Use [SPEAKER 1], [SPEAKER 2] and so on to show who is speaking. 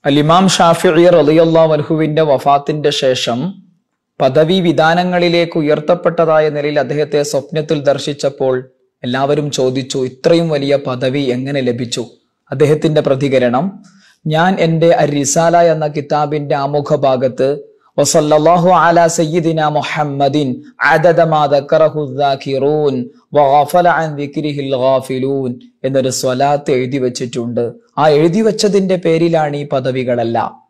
[SPEAKER 1] അലിമാം ഷാഫിഇ റളിയല്ലാഹു അൻഹുവിന്റെ വഫാത്തിന്റെ ശേഷം പദവി വിധാനങ്ങളിലേക്ക് ഉയർത്തപ്പെട്ടതായ നിലയിൽ അദ്ദേഹത്തെ സ്വപ്നത്തിൽ ദർശിച്ചപ്പോൾ എല്ലാവരും ചോദിച്ചു ഇത്രയും വലിയ പദവി എങ്ങനെ ലഭിച്ചു അദ്ദേഹത്തിന്റെ പ്രതികരണം ഞാൻ എൻ്റെ അരിസാല എന്ന കിതാബിന്റെ ആമുഖ ഭാഗത്ത് വസല്ലല്ലാഹു അലാ സയ്യിദിന മുഹമ്മദിൻ അദദ മാ ദക്കറഹു ദാകിറൂൻ വഗഫല അൻ ദിക്രിഹിൽ ഗാഫിലൂൻ എന്നൊരു സ്വലാത്ത് എഴുതി വെച്ചിട്ടുണ്ട് ആ എഴുതി വെച്ചതിന്റെ പേരിലാണ് ഈ പദവികളെല്ലാം